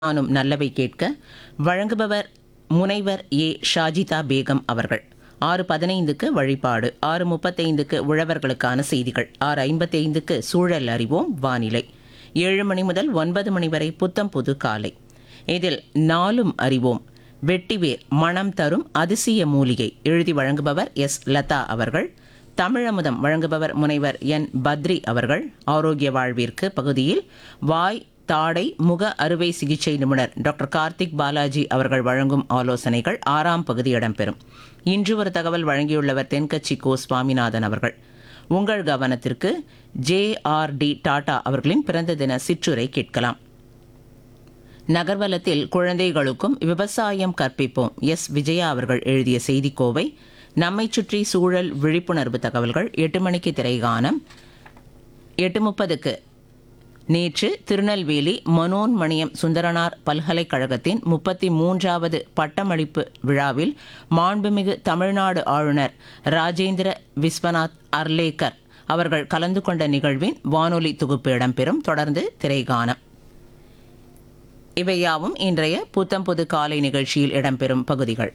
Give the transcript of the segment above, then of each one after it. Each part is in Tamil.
நானும் நல்லவை கேட்க வழங்குபவர் முனைவர் ஏ ஷாஜிதா பேகம் அவர்கள் ஆறு பதினைந்துக்கு வழிபாடு ஆறு முப்பத்தைந்துக்கு உழவர்களுக்கான செய்திகள் ஆறு ஐம்பத்தைந்துக்கு சூழல் அறிவோம் வானிலை ஏழு மணி முதல் ஒன்பது மணி வரை புத்தம் புது காலை இதில் நாளும் அறிவோம் வெட்டிவேர் மனம் தரும் அதிசய மூலிகை எழுதி வழங்குபவர் எஸ் லதா அவர்கள் தமிழமுதம் வழங்குபவர் முனைவர் என் பத்ரி அவர்கள் ஆரோக்கிய வாழ்விற்கு பகுதியில் வாய் தாடை முக அறுவை சிகிச்சை நிபுணர் டாக்டர் கார்த்திக் பாலாஜி அவர்கள் வழங்கும் ஆலோசனைகள் ஆறாம் பகுதி இடம்பெறும் இன்று ஒரு தகவல் வழங்கியுள்ளவர் தென்கட்சி கோ சுவாமிநாதன் அவர்கள் உங்கள் கவனத்திற்கு ஜே ஆர் டி டாடா அவர்களின் பிறந்த தின சிற்றுரை கேட்கலாம் நகர்வலத்தில் குழந்தைகளுக்கும் விவசாயம் கற்பிப்போம் எஸ் விஜயா அவர்கள் எழுதிய செய்திக்கோவை நம்மை சுற்றி சூழல் விழிப்புணர்வு தகவல்கள் எட்டு மணிக்கு திரைகானம் எட்டு முப்பதுக்கு நேற்று திருநெல்வேலி மனோன்மணியம் சுந்தரனார் பல்கலைக்கழகத்தின் முப்பத்தி மூன்றாவது பட்டமளிப்பு விழாவில் மாண்புமிகு தமிழ்நாடு ஆளுநர் ராஜேந்திர விஸ்வநாத் அர்லேக்கர் அவர்கள் கலந்து கொண்ட நிகழ்வின் வானொலி தொகுப்பு இடம்பெறும் தொடர்ந்து திரைகானம் இவையாவும் இன்றைய புத்தம் புது காலை நிகழ்ச்சியில் இடம்பெறும் பகுதிகள்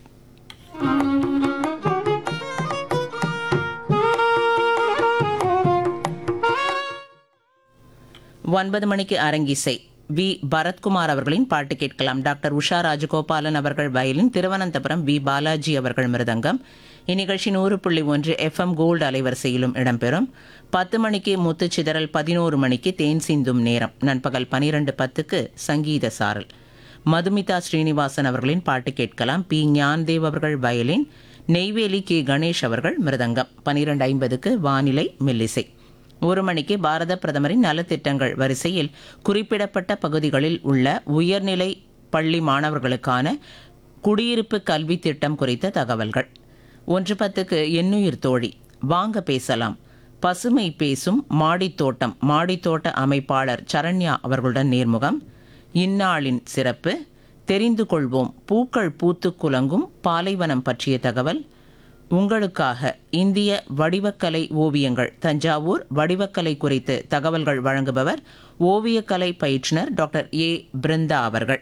ஒன்பது மணிக்கு அரங்கிசை வி பரத்குமார் அவர்களின் பாட்டு கேட்கலாம் டாக்டர் உஷா ராஜகோபாலன் அவர்கள் வயலின் திருவனந்தபுரம் வி பாலாஜி அவர்கள் மிருதங்கம் இந்நிகழ்ச்சி நூறு புள்ளி ஒன்று எஃப்எம் கோல்டு அலைவரிசையிலும் இடம்பெறும் பத்து மணிக்கு முத்து சிதறல் பதினோரு மணிக்கு தேன் சிந்தும் நேரம் நண்பகல் பனிரெண்டு பத்துக்கு சங்கீத சாரல் மதுமிதா ஸ்ரீனிவாசன் அவர்களின் பாட்டு கேட்கலாம் பி ஞான்தேவ் அவர்கள் வயலின் நெய்வேலி கே கணேஷ் அவர்கள் மிருதங்கம் பனிரெண்டு ஐம்பதுக்கு வானிலை மெல்லிசை ஒரு மணிக்கு பாரத பிரதமரின் நலத்திட்டங்கள் வரிசையில் குறிப்பிடப்பட்ட பகுதிகளில் உள்ள உயர்நிலை பள்ளி மாணவர்களுக்கான குடியிருப்பு கல்வி திட்டம் குறித்த தகவல்கள் ஒன்று பத்துக்கு எண்ணுயிர் தோழி வாங்க பேசலாம் பசுமை பேசும் மாடித்தோட்டம் மாடித்தோட்ட அமைப்பாளர் சரண்யா அவர்களுடன் நேர்முகம் இந்நாளின் சிறப்பு தெரிந்து கொள்வோம் பூக்கள் பூத்து குலங்கும் பாலைவனம் பற்றிய தகவல் உங்களுக்காக இந்திய வடிவக்கலை ஓவியங்கள் தஞ்சாவூர் வடிவக்கலை குறித்து தகவல்கள் வழங்குபவர் ஓவியக்கலை பயிற்றுனர் டாக்டர் ஏ பிருந்தா அவர்கள்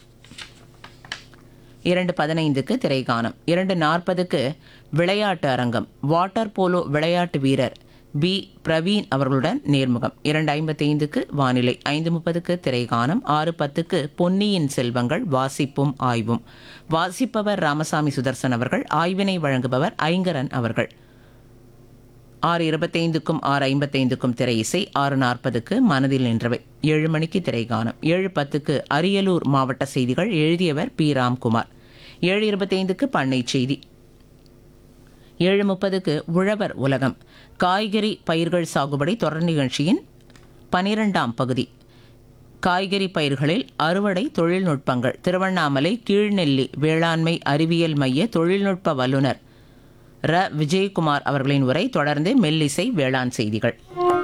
இரண்டு பதினைந்துக்கு திரைகானம் இரண்டு நாற்பதுக்கு விளையாட்டு அரங்கம் வாட்டர் போலோ விளையாட்டு வீரர் பி பிரவீன் அவர்களுடன் நேர்முகம் இரண்டு ஐம்பத்தைந்துக்கு வானிலை ஐந்து முப்பதுக்கு திரைகானம் ஆறு பத்துக்கு பொன்னியின் செல்வங்கள் வாசிப்பும் ஆய்வும் வாசிப்பவர் ராமசாமி சுதர்சன் அவர்கள் ஆய்வினை வழங்குபவர் ஐங்கரன் அவர்கள் ஆறு இருபத்தைந்துக்கும் ஆறு ஐம்பத்தைந்துக்கும் திரை இசை ஆறு நாற்பதுக்கு மனதில் நின்றவை ஏழு மணிக்கு திரைகானம் ஏழு பத்துக்கு அரியலூர் மாவட்ட செய்திகள் எழுதியவர் பி ராம்குமார் ஏழு இருபத்தைந்துக்கு பண்ணை செய்தி ஏழு முப்பதுக்கு உழவர் உலகம் காய்கறி பயிர்கள் சாகுபடி தொடர் நிகழ்ச்சியின் பனிரெண்டாம் பகுதி காய்கறி பயிர்களில் அறுவடை தொழில்நுட்பங்கள் திருவண்ணாமலை கீழ்நெல்லி வேளாண்மை அறிவியல் மைய தொழில்நுட்ப வல்லுநர் ர விஜயகுமார் அவர்களின் உரை தொடர்ந்து மெல்லிசை வேளாண் செய்திகள்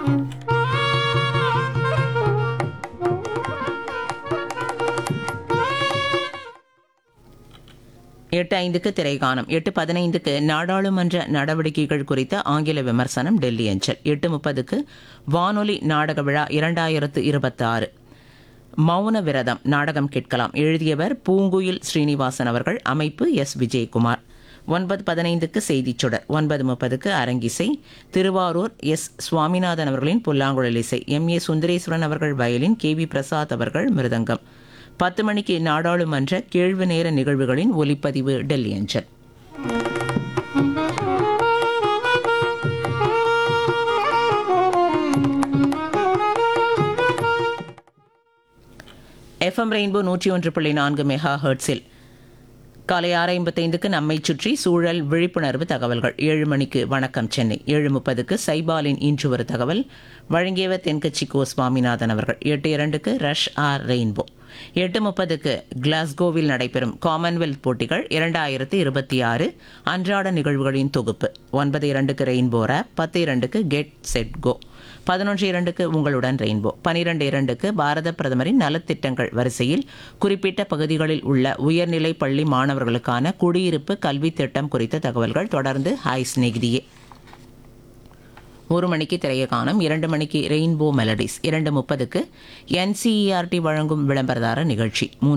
எட்டு ஐந்துக்கு திரைகானம் எட்டு பதினைந்துக்கு நாடாளுமன்ற நடவடிக்கைகள் குறித்த ஆங்கில விமர்சனம் டெல்லி அஞ்சல் எட்டு முப்பதுக்கு வானொலி நாடக விழா இரண்டாயிரத்து இருபத்தி ஆறு மௌன விரதம் நாடகம் கேட்கலாம் எழுதியவர் பூங்குயில் ஸ்ரீனிவாசன் அவர்கள் அமைப்பு எஸ் விஜயகுமார் ஒன்பது பதினைந்துக்கு செய்திச் சுடர் ஒன்பது முப்பதுக்கு அரங்கிசை திருவாரூர் எஸ் சுவாமிநாதன் அவர்களின் புல்லாங்குழல் இசை எம் ஏ சுந்தரேஸ்வரன் அவர்கள் வயலின் கே வி பிரசாத் அவர்கள் மிருதங்கம் பத்து மணிக்கு நாடாளுமன்ற கேள்வி நேர நிகழ்வுகளின் ஒலிப்பதிவு டெல்லி அஞ்சல் எஃப்எம் ரெயின்போ நூற்றி ஒன்று புள்ளி நான்கு மெகா ஹெர்ட்ஸில் காலை ஆறு ஐம்பத்தைந்துக்கு நம்மை சுற்றி சூழல் விழிப்புணர்வு தகவல்கள் ஏழு மணிக்கு வணக்கம் சென்னை ஏழு முப்பதுக்கு சைபாலின் இன்று ஒரு தகவல் வழங்கியவர் தென்கட்சி கோ சுவாமிநாதன் அவர்கள் எட்டு இரண்டுக்கு ரஷ் ஆர் ரெயின்போ எட்டு முப்பதுக்கு கிளாஸ்கோவில் நடைபெறும் காமன்வெல்த் போட்டிகள் இரண்டாயிரத்து இருபத்தி ஆறு அன்றாட நிகழ்வுகளின் தொகுப்பு ஒன்பது இரண்டுக்கு ரெயின்போ ரேப் பத்து இரண்டுக்கு கெட் செட் கோ பதினொன்று இரண்டுக்கு உங்களுடன் ரெயின்போ பனிரெண்டு இரண்டுக்கு பாரத பிரதமரின் நலத்திட்டங்கள் வரிசையில் குறிப்பிட்ட பகுதிகளில் உள்ள உயர்நிலை பள்ளி மாணவர்களுக்கான குடியிருப்பு கல்வி திட்டம் குறித்த தகவல்கள் தொடர்ந்து ஹாய் ஸ்நேகிதியே ஒரு மணிக்கு திரைய காணும் இரண்டு மணிக்கு ரெயின்போ மெலடிஸ் இரண்டு முப்பதுக்கு என்சிஇஆர்டி வழங்கும் விளம்பரதார நிகழ்ச்சி மூன்று